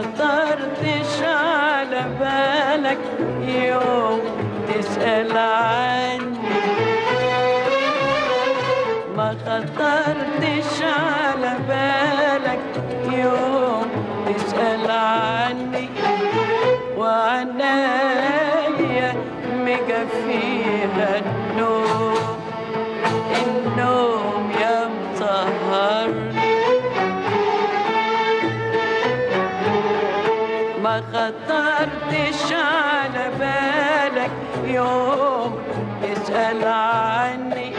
خطرتش على بالك يوم تسأل عني ما خطرتش على بالك يوم تسأل عني وعنايا مجفيها النوم النوم يا مسهرني ما خطرتش على بالك يوم تسأل عني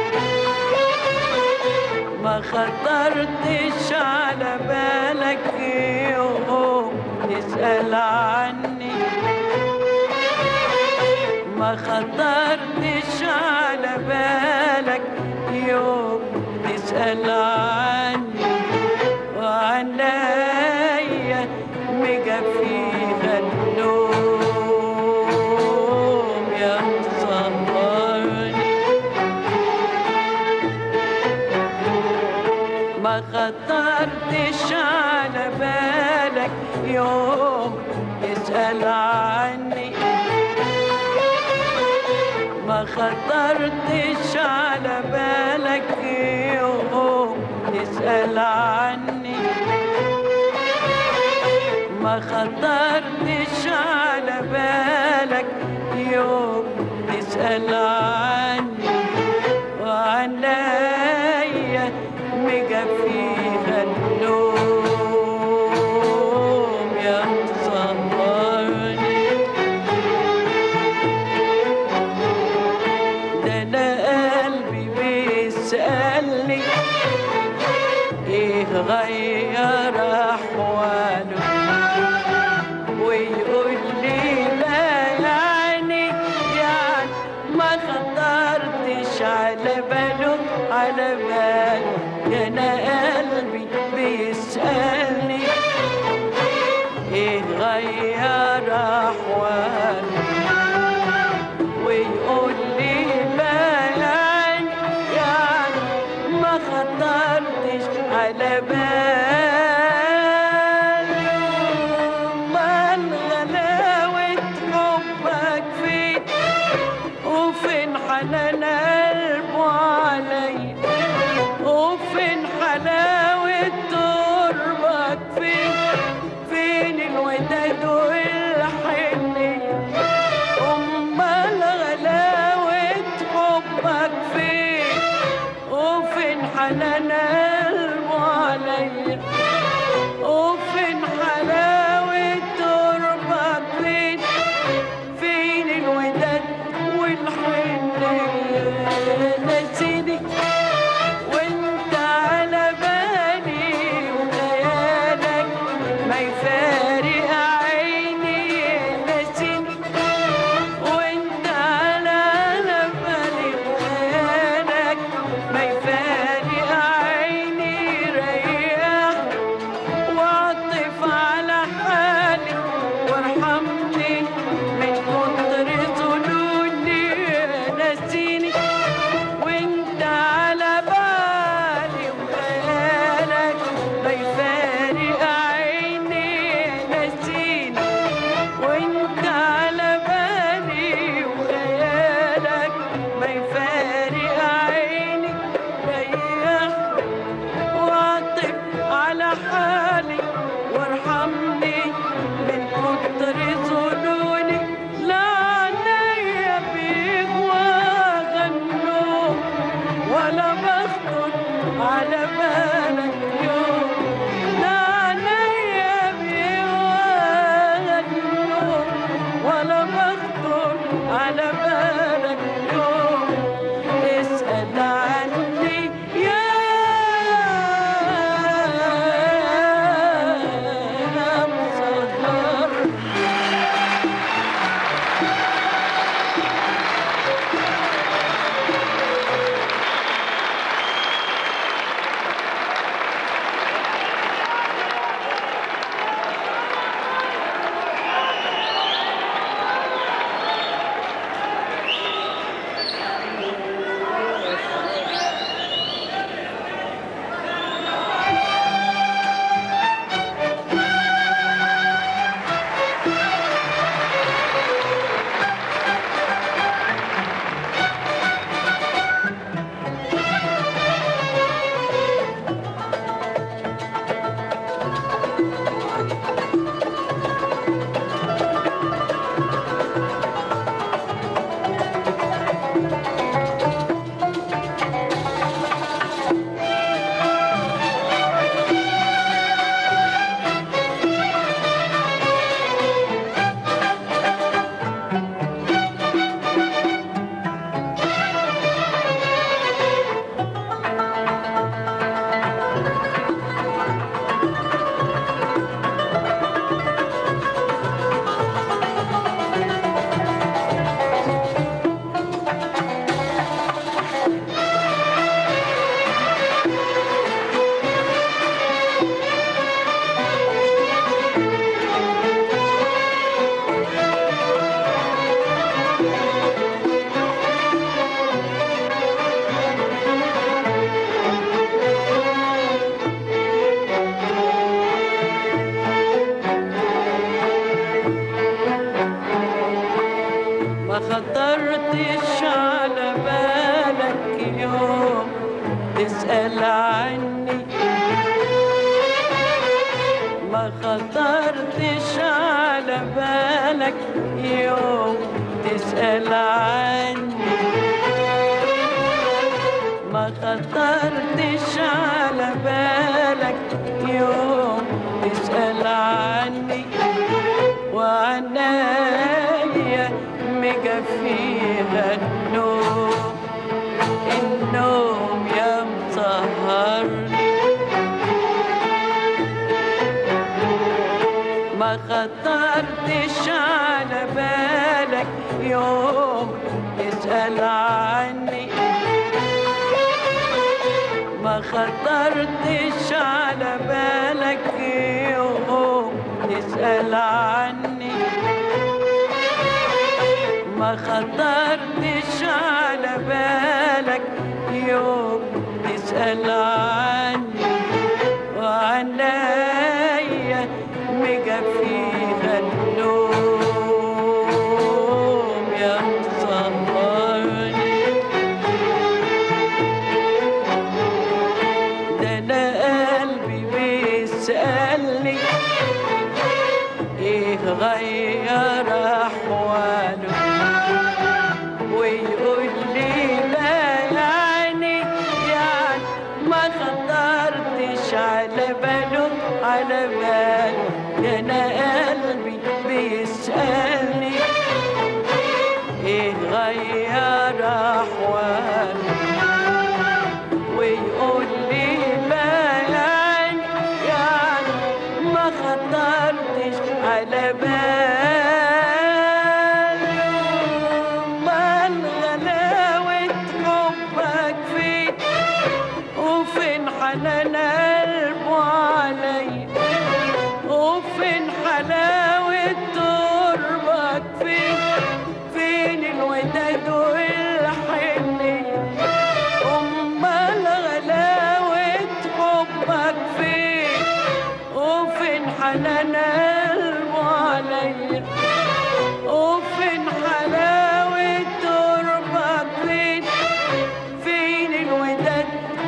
ما خطرتش على بالك يوم تسأل عني ما خطرتش على بالك يوم تسأل عني وعنايا مجفيها النوم يا مسهرني ما خطرتش على بالك يوم تسأل عني ما خطرتش على بالك يوم تسأل عني ما خطرتش على بالك يوم تسأل عني وعنايا مجفيها النوم يا مسهرني ده انا قلبي بيسألني ايه غير احواله ويقول لي لا يعني يعني ما خطرتش على باله على باله ده انا قلبي بيسألني ايه غير احواله ويقول لي ما يعني يعني ما خطرتش على بالي ما الغلاوة حبك فين وفين حنان قلبه عليا وفين حلاوة قربك فين فين الوداد والحنية أمال غلاوة حبك فين وفين حنان قلبه عليا وفين حلاوة قربك فين فين الوداد والحنية نسيني وانت على بالي وخيالك ما يفارق عيني نسيني وانت على بالي وخيالك ما يفارق عيني ريح واعطف على حالي وارحمني من كتر ظنوني نسيني وانت على بالي وخيالك ما يفارق عيني نسيني وانت على بالي وخيالك ما يفارق عيني ريح واعطف على حالي وارحمني من كتر ظنوني لا عينيا بيجوا غنوا ولا بخطر على بالك يوم لا عينيا بيجوا غنوا ولا بخطر على بالك يوم اسأل عني يا ما خطرتش على بالك يوم تسأل عني ما خطرتش على بالك يوم تسأل عني وعنايا مجفيها النوم النوم يا مسهرني ما خطرتش على بالك يوم تسأل عني ما خطرتش على بالك يوم تسأل عني ما خطرتش على بالك يوم تسأل عني وعنايا مجفيها النوم يا مسهرني ده انا قلبي بيسألني ايه غير احواله ويقول لي لا يعني يعني ما خطرتش على باله على باله ده انا قلبي بيسألني ايه غير احواله ويقول لي لا يعني يعني ما خطرتش على باله ما غلاوة حبك فين وفين حنان قلبه عليا وفين حلاوة تربك فين فين الوداد والحنية أمال غلاوة حبك فين وفين حنان قلبه عليا وفين حلاوة تربك فين فين الوداد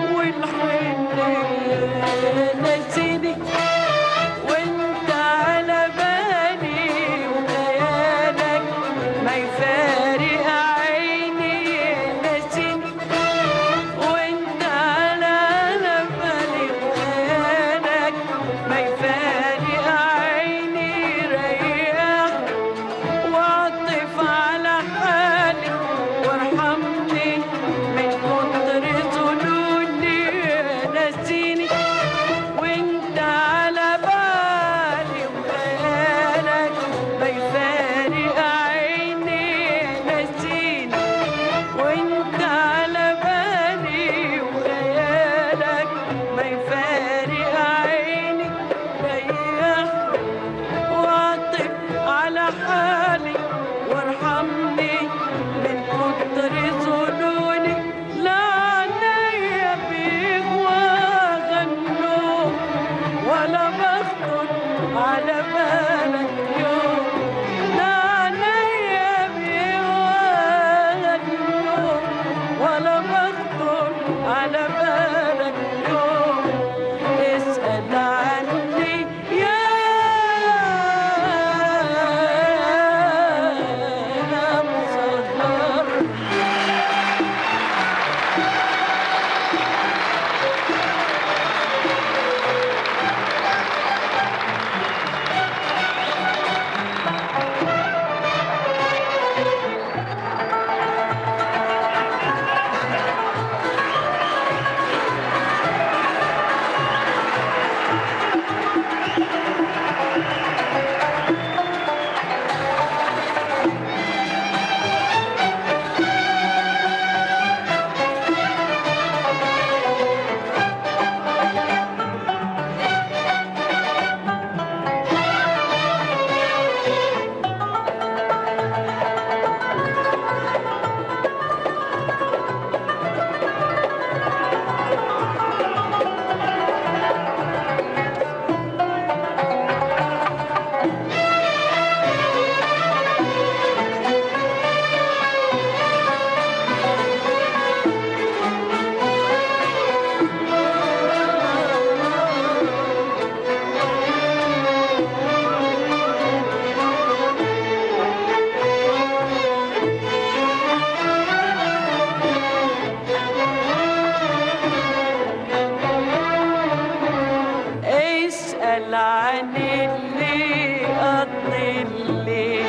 والحنية نسيني وانت على بالي وخيالك ما يفارق عيني نسيني وانت على على بالي وخيالك ما يفارق عيني ريح واعطف على حالي وارحمني من كتر ظنوني نسيني وانت على بالي وخيالك ما يفارق عيني نسيني وانت على بالي وخيالك ما يفارق عيني ريح واعطف على حالي وارحمني من كتر ظنوني لا عينيا بيك واغنوا ولا بخطر على بالك يوم لا عينيا بيك واغنوا ولا بخطر على بالك يوم اسأل عني يا مسهر اسأل عن اللي قضي الليل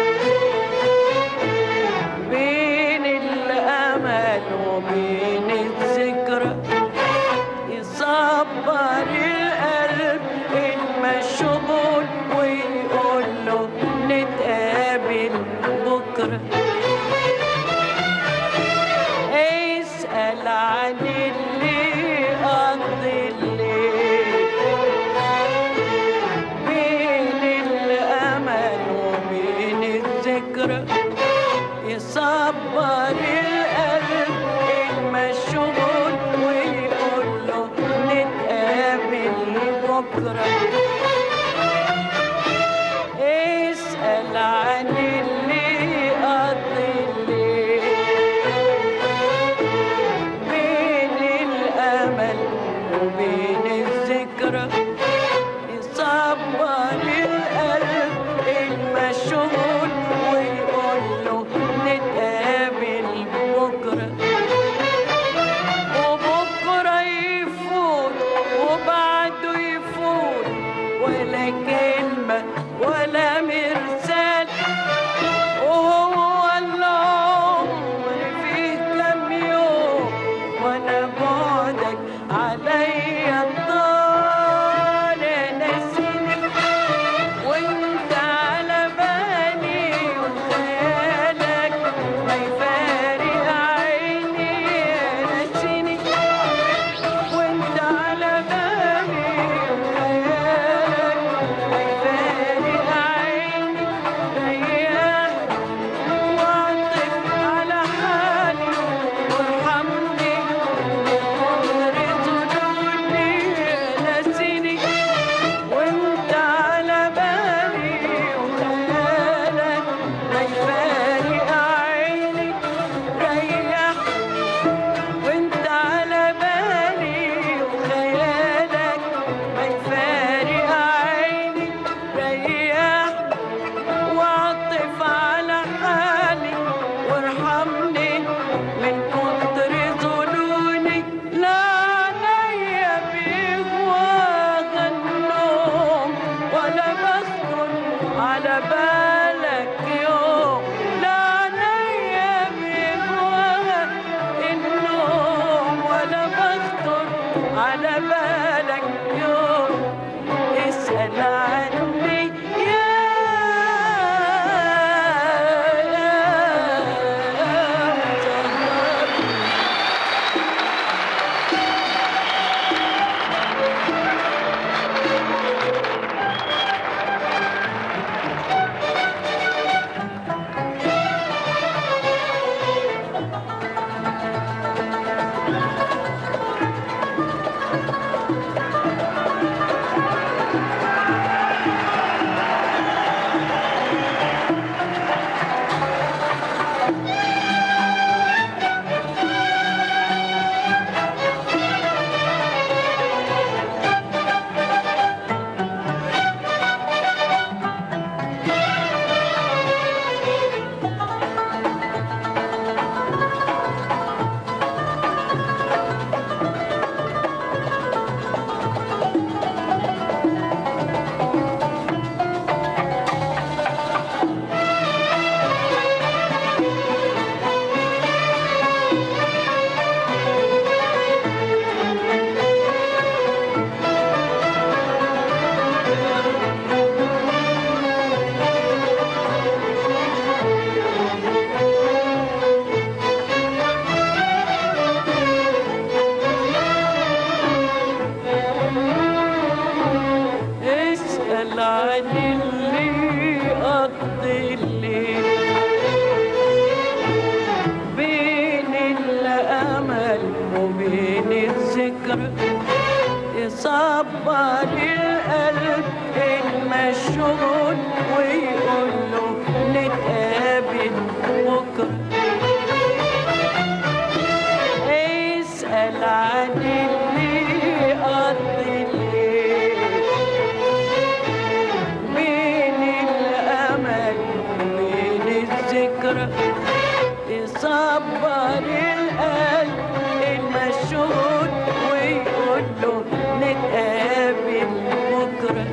بين الأمل وبين الذكرى يصبر القلب المشغول ويقول له نتقابل بكرة اسأل عن اللي قضي الليل بين الأمل وبين الذكرى يصبر القلب المشغول ويقول له نتقابل بكرة اسأل عن اللي قضي الليل بين الأمل وبين الذكرى يصبر القلب المشغول ويقول له نتقابل بكرة وبكرة يفوت وبعده يفوت ولا كلمة ولا مرسال وهو العمر فيه كم يوم وانا بعدك عليا الطال نسيني وانت على بالي وخيالك ما يفارق عيني نسيني وانت على بالي وخيالك ما يفارق عيني ريحني واعطف على حالي وارحمني ظلوني نسيني وانت على بالي وخيالك ما يفارق عيني ريحني وانت على بالي وخيالك ما يفارق عيني ريحني واعطف على حالي وارحمني من كتر ظنوني لا عليا بيهواها النوم ولا بخطر على بالك يوم لا عليا بيهواها النوم ولا بخطر على بالك يوم اسأل عني يا زهر اسأل عن اللي قضي الليل بين الأمل وبين الذكرى يصبر القلب المشغول ويقول له نتقابل بكرة اسأل عن اللي قضي الليل بين الأمل وبين الذكرى يصبر القلب المشغول ويقول له نتقابل بكرة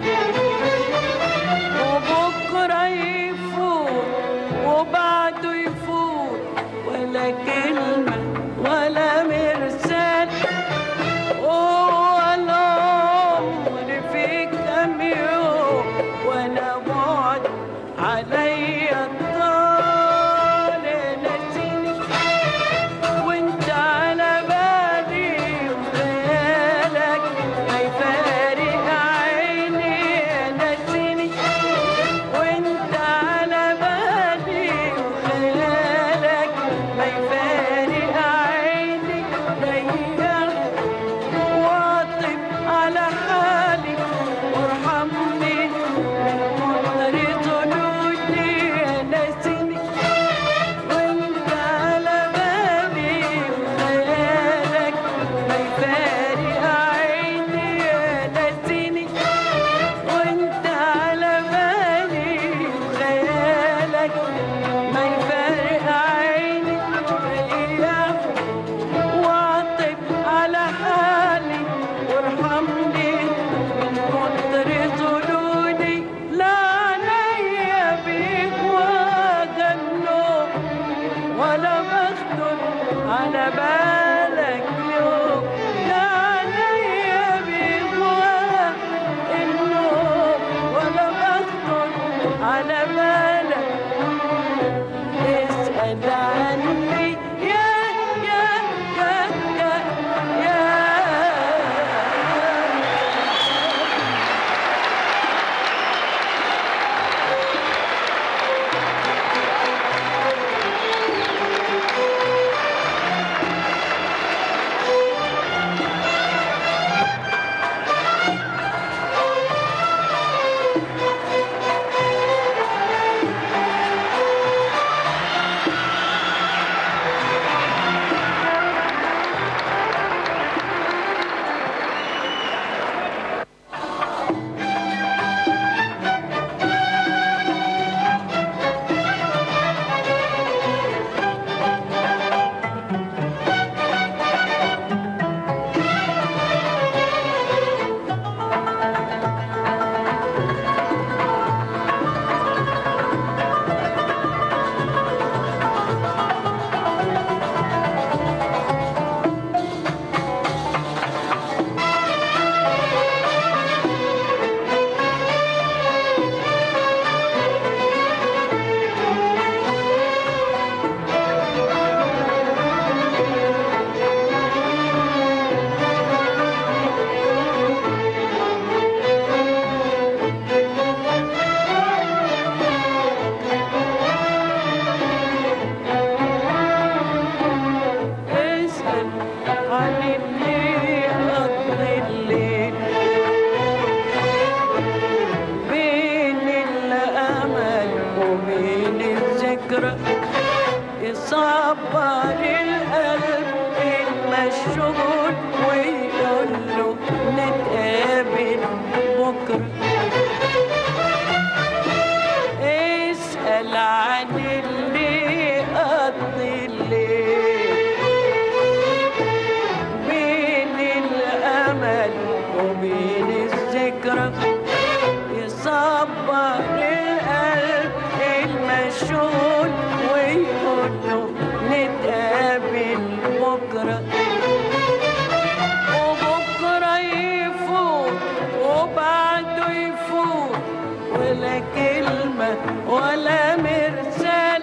لا كلمة ولا مرسال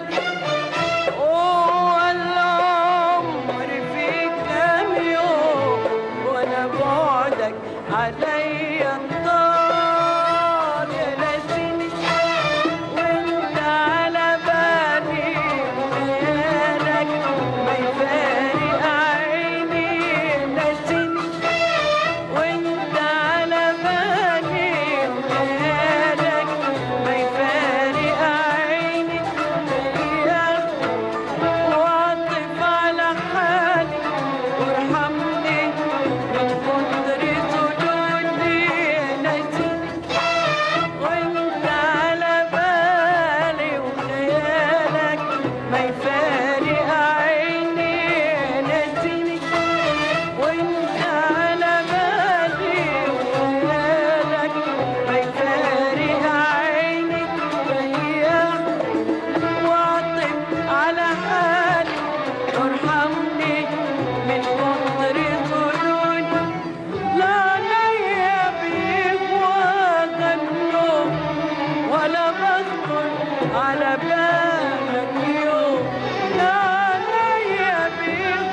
والعمر في كام يوم وانا بعدك عليا الطال يا ناسيني وانت على بالي خيالك ما يفارق عيني ناسيني وانت على بالي خيالك ما يفارق عيني غيرك واعطف على حالي وارحمني من كتر سجودي ناسيني وانت على بالي وخيالك ما يفارق عيني ناسيني وانت على بالي وخيالك ما يفارق عيني ريح واعطف على حالي وارحمني من كتر ظنوني لا عليا بيك وغنوا ولا بخطر على بالك يوم لا عليا بيك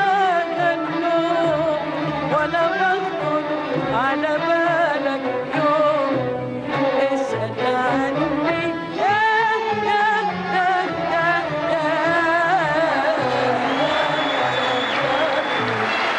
وغنوا ولا بخطر على بالك يوم اسأل عني يا يا يا يا يا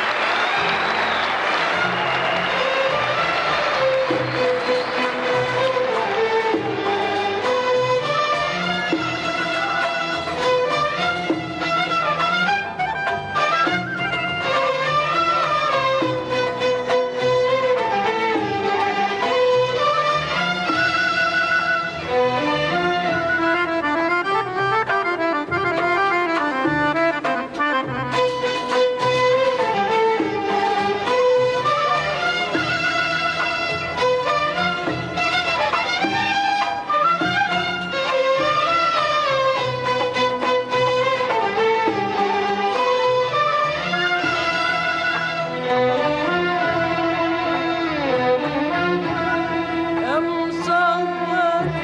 مصور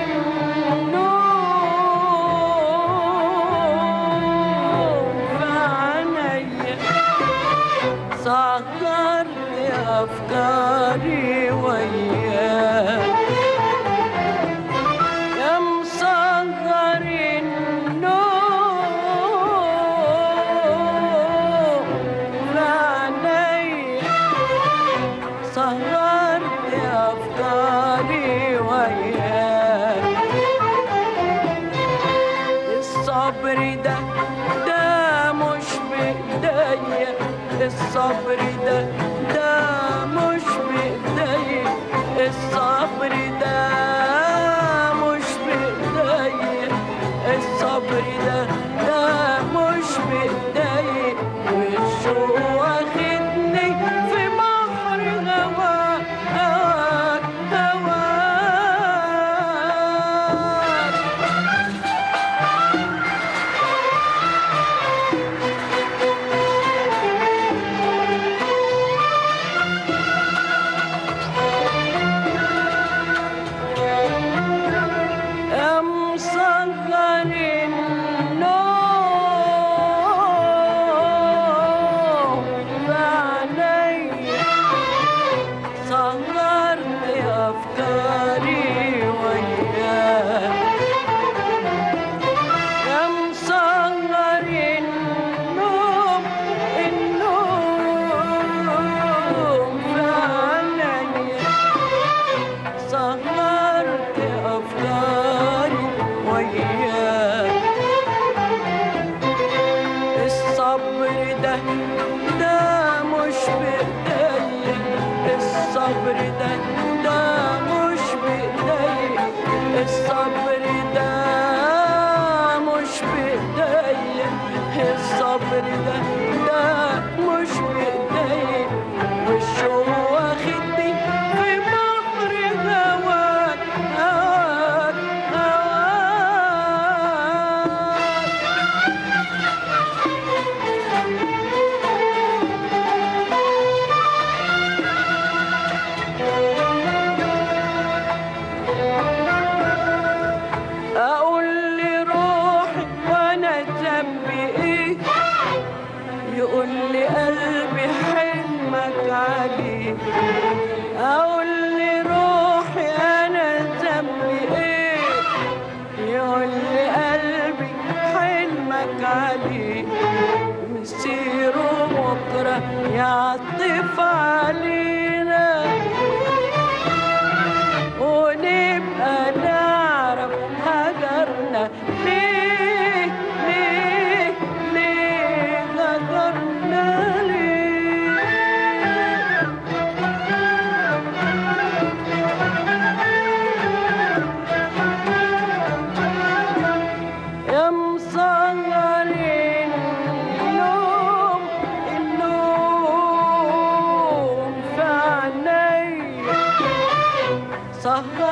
النور في عينيا سهرت أفكاري وياك يا مصغر النور في عينيا سهرت أفكاري وياك الصبر ده ده مش بإيديا الصبر ده ده مش بإيديا الصبر ده مش بإيديا الصبر ده ده مش بإيديا والشوق واخدني في بحر هواك هواك هواك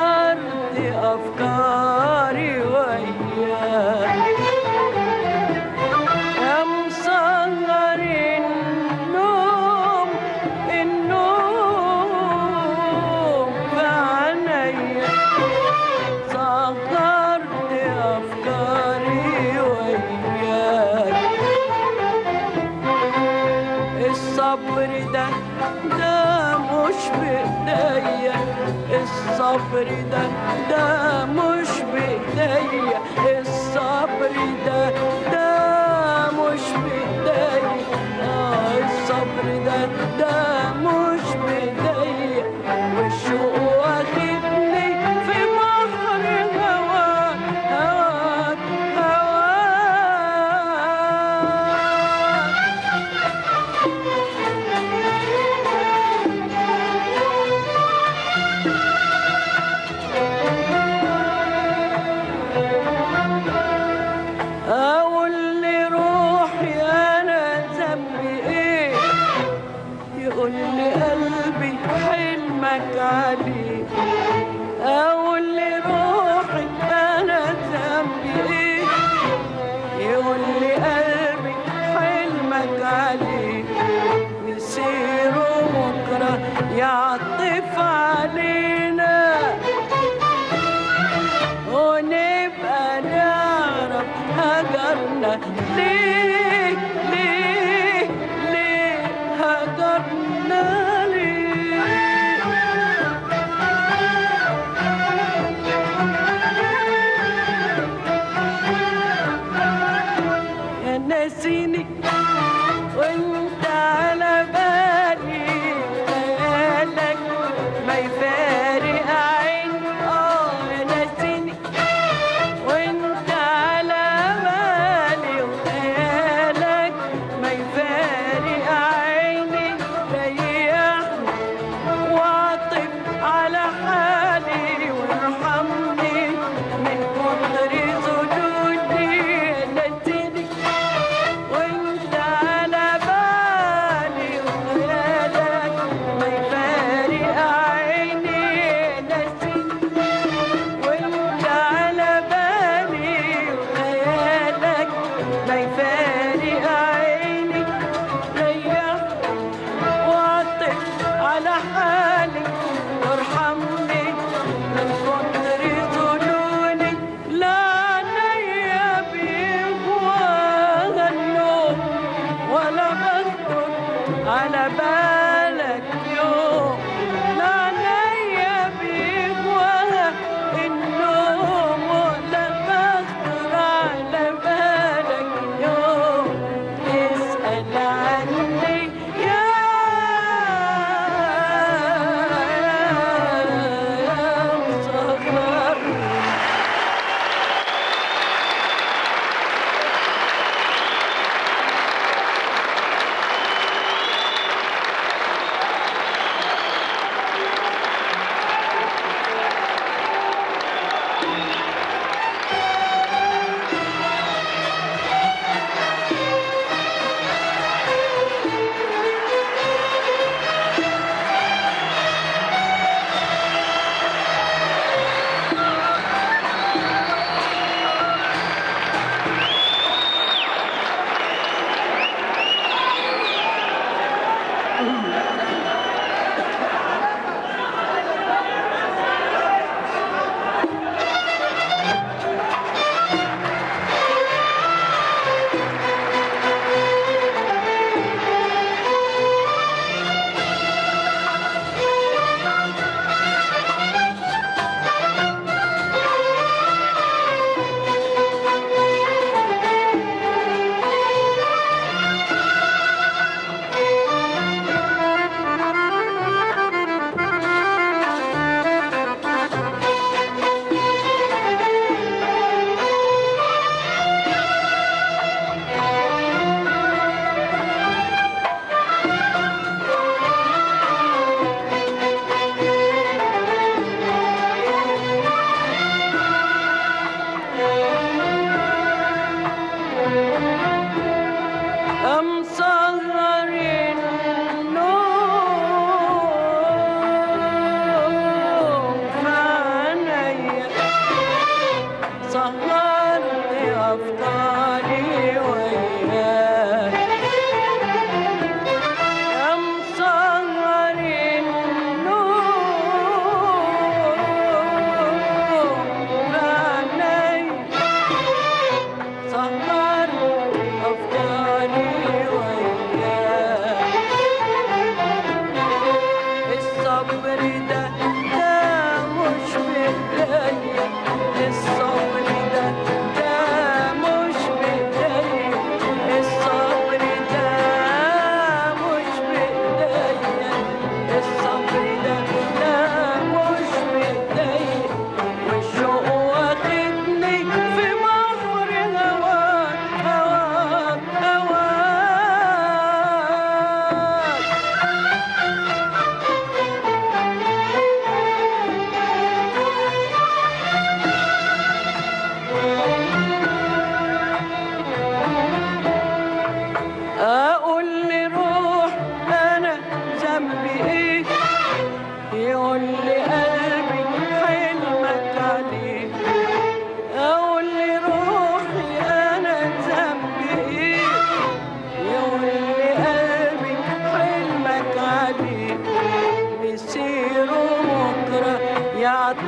صغرت أفكاري وياك يا مصغر النوم النوم في عينيا صغرت أفكاري وياك الصبر ده ده مش بإيديا الصبر ده ده مش بإيديا الصبر ده ده مش بإيديا آه الصبر ده ده مش بإيديا والشوق واخدني في بحر هواك هواك هواك اقول لروحي انا ذنبي ايه يقول لي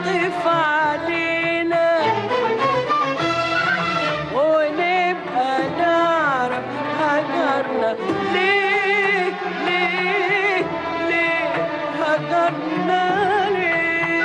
واعطف علينا ونبقى نعرف هجرنا ليه ليه ليه هجرنا ليه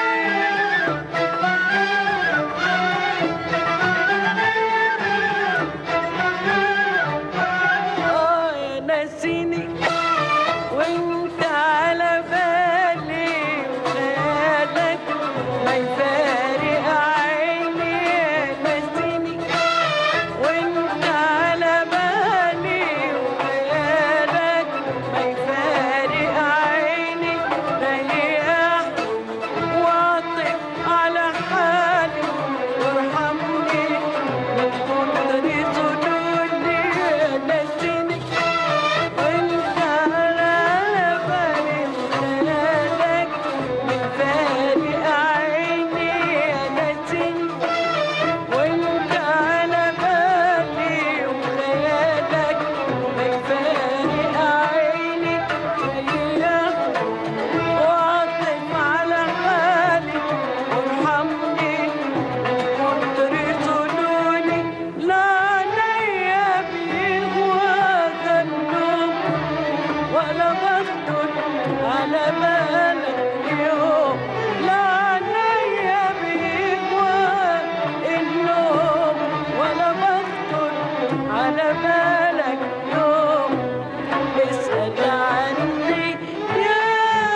آه يا ناسيني وانت على بالي وخيالك ما يفارق عيني يا ناسيني وانت على بالي وخيالك ما يفارق عيني ريح واعطف على حالي وارحمني من كتر ظلولي نسيني وانت على بالي وخيالك من فارق عيني نسيني وانت على بالي وخيالك ما يفارق عيني ريح واعطف على حالي وارحمني من كتر ظنوني لا عليا بيهواك النوم ولا بخطر على بالك يوم لا عليا بيهواك النوم ولا بخطر على بالك يوم اسأل عني يا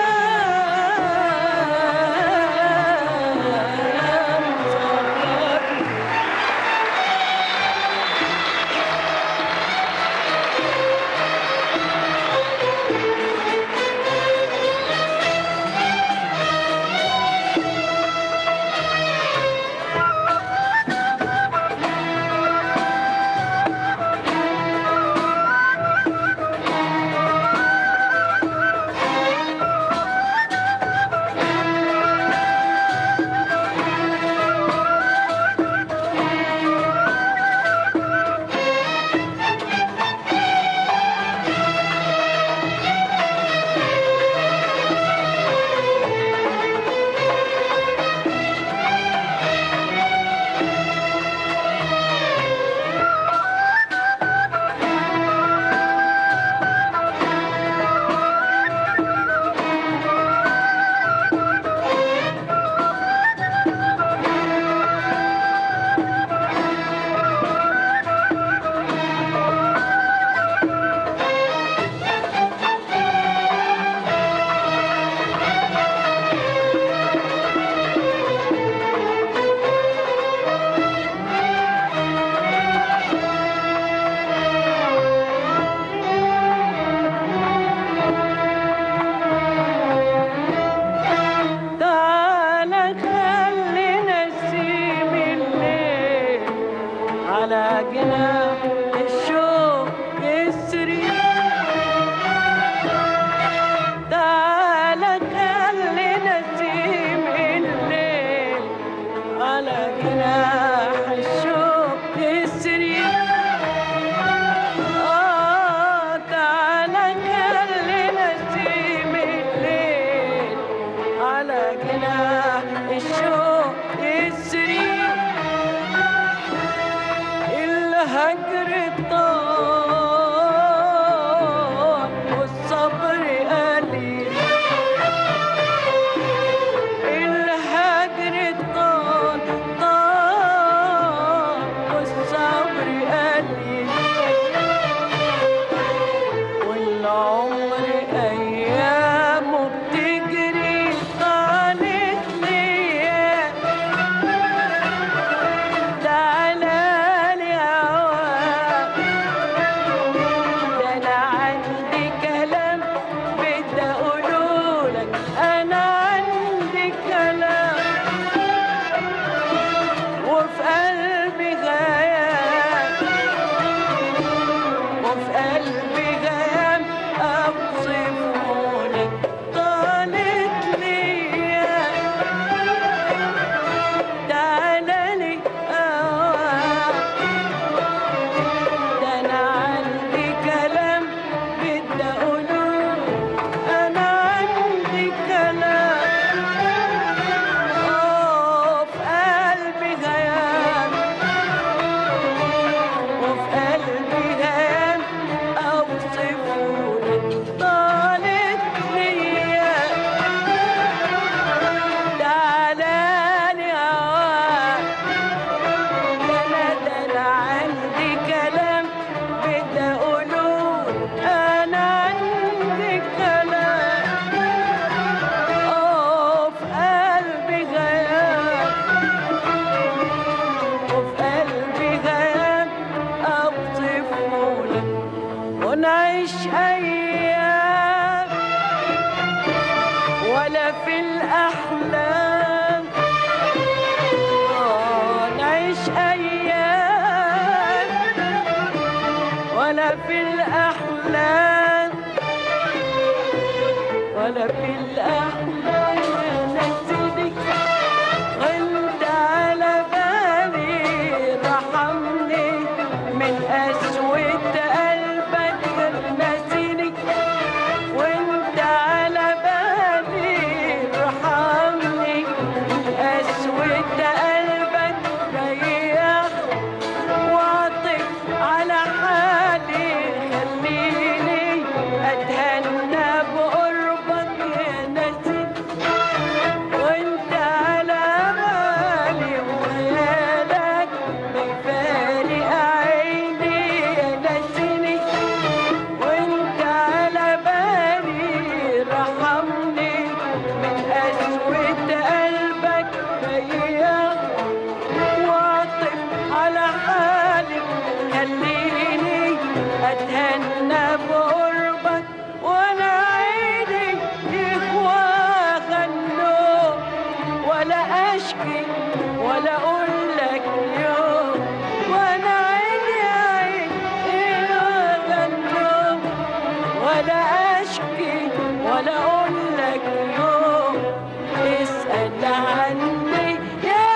مسافر تعالى خلينا نسيم الليل على جناح الشوق يسري تعالى خلينا نسيم الليل على جناح الشوق يسري آه تعالى خلينا نسيم الليل على جناح الشوق يسري الهجر طال والصبر قليل الهجر طال طال في الأحلام نسيني وانت على بالي رحمني من قسوة قلبك نسيني وانت على بالي ارحمني قسوة قلبك ريح واعطف على حالي خليني اتهنى بقربك يا نسيم وانت على بالي وخيالك بيفارق عيني يا نسيني وانت على بالي رحمني من قسوة قلبك ريح واعطف على حالي خليني اتهنى بقربك وانا عيني يخوى النوم ولا اشكي ولا اقول لك يوم وانا عيني عيني يخوى النوم ولا اشكي ولا اقول لك يوم اسال عني يا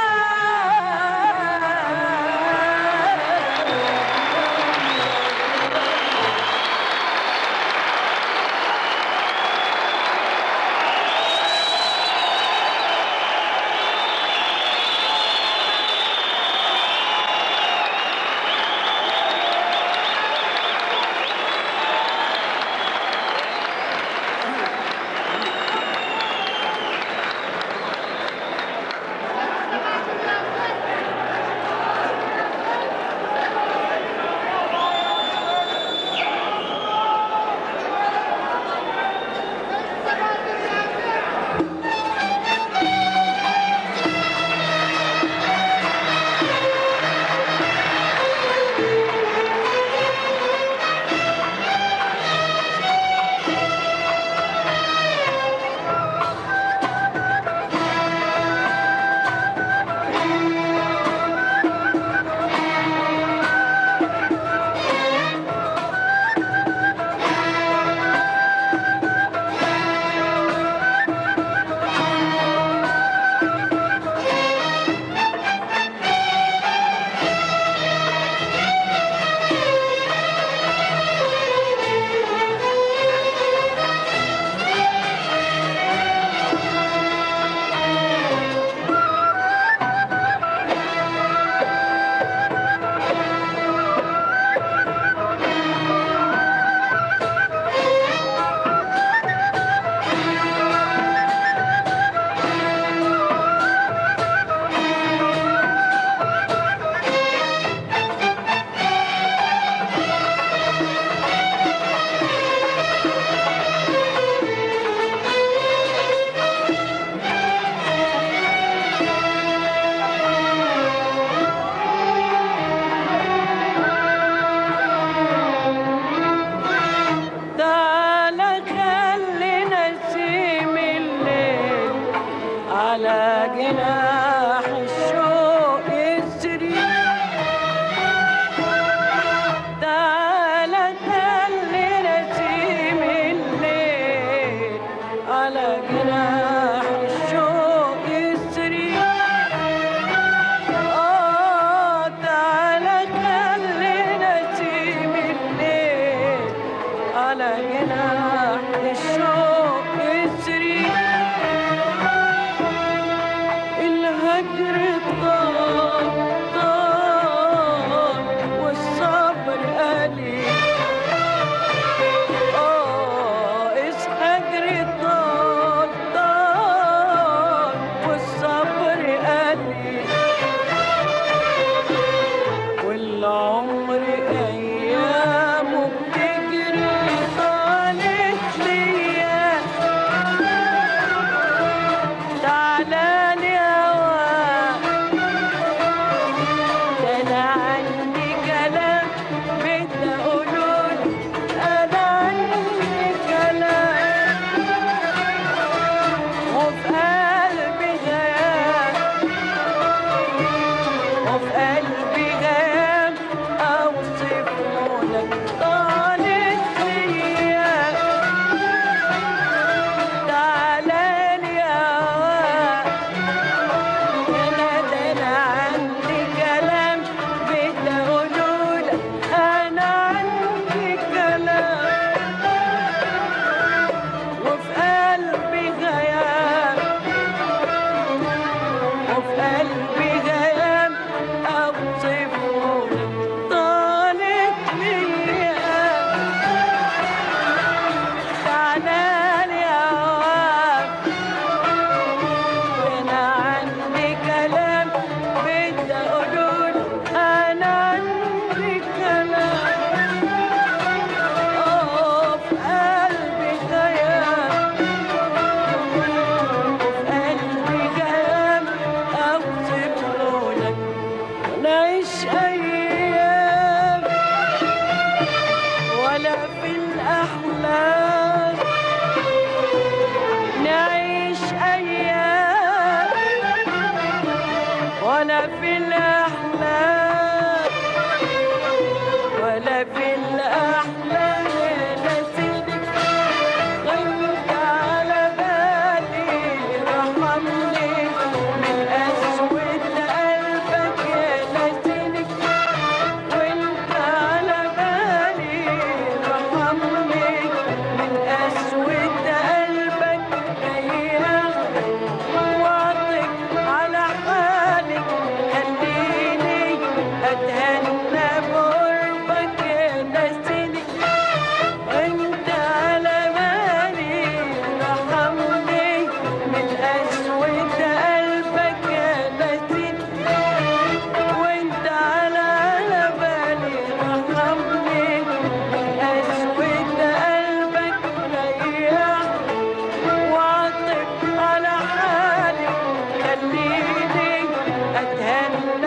تعالى خلي نسيم الليل على جناح الشوق يسري تعالى خلي نسيم الليل على جناح الشوق يسري آه تعالى خلي نسيم الليل على جناح الشوق يسري الهجر قلبي غيام أوصفه لك طالت الأيام تعالى يا هوام أنا عندي كلام بدي أقوله أنا عندي كلام أوه في قلبي غيام في قلبي غيام أوصفه لك نعيش أيام ولا في الأحلام نعيش أيام ولا في الأحلام ولا في الأحلام نسيتك غيبت على بالي رحمني من أسود قلبك يا نسيتك وانت على بالي رحمني من أسود قلبك ريحني واطق على حالك خليني أتهنى بقربك يا نسيني وانت على بالي رحمني من أسود قلبك يا نسيني وانت على بالي رحمني من أسود قلبك ريحني واعطف على حالي خليني اتهنى